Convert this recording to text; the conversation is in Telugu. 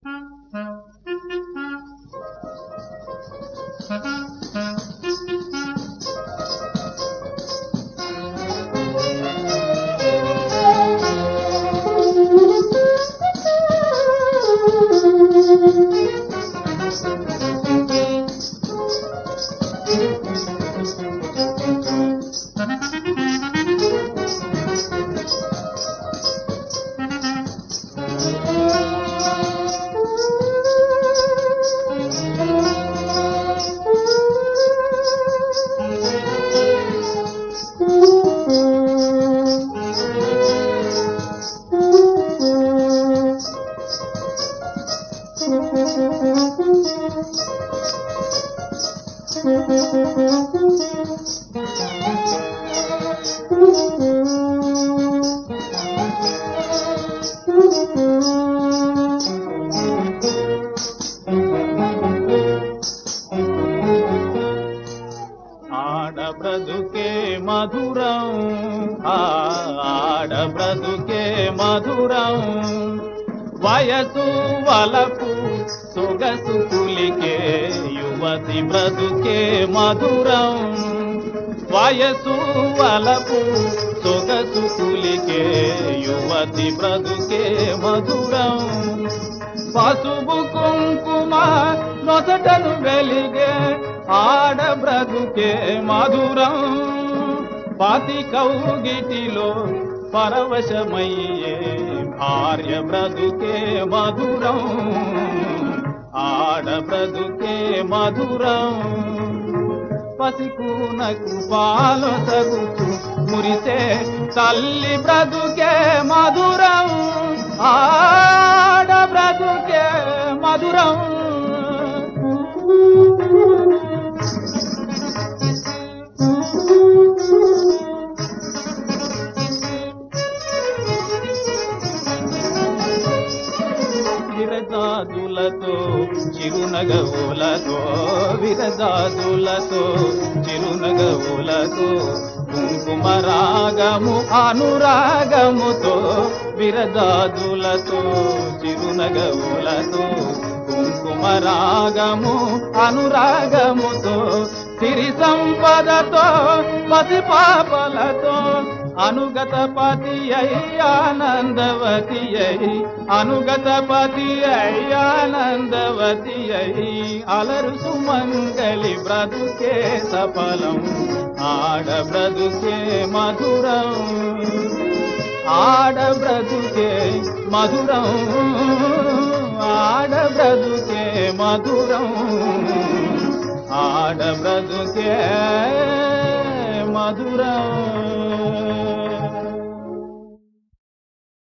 ఆడ బ్రతుకే మధురం ఆ ఆడ బ్రతుకే మధురం వయసు వలపు సొగసు పులికే యువతి బ్రతుకే మధురం వయసు వలపు సొగసు పులికే యువతి బ్రతుకే మధురం పసుపు కుంకుమ నొసటను వెలిగే ఆడ బ్రతుకే మధురం పాతి కౌగిటిలో పరవశమయ్యే భార్య బ్రతుకే మధురం ఆడ బ్రతుకే మధురం పసికూనకు పాలు తగుతూ మురిసే తల్లి బ్రతుకే మధురం ఆడ బ్రతుకే మధురం విరజాదులతో చిరునగవులతో విరజాదులతో చిరునగవులతో కుంకుమ రాగము అనురాగముతో విరజాదులతో చిరునగవులతో కుంకుమ రాగము అనురాగముతో సిరి సంపదతో పసి పాపలతో అనుగత పతి అయి ఆనందవతి అయి అనుగత పతి అయి ఆనందవతి అయి అలరు సుమంగళి బ్రతుకే సఫలం ఆడ బ్రతుకే మధురం ఆడ బ్రతుకే మధురం ఆడ బ్రతుకే మధురం ఆడ బ్రతుకే మధురం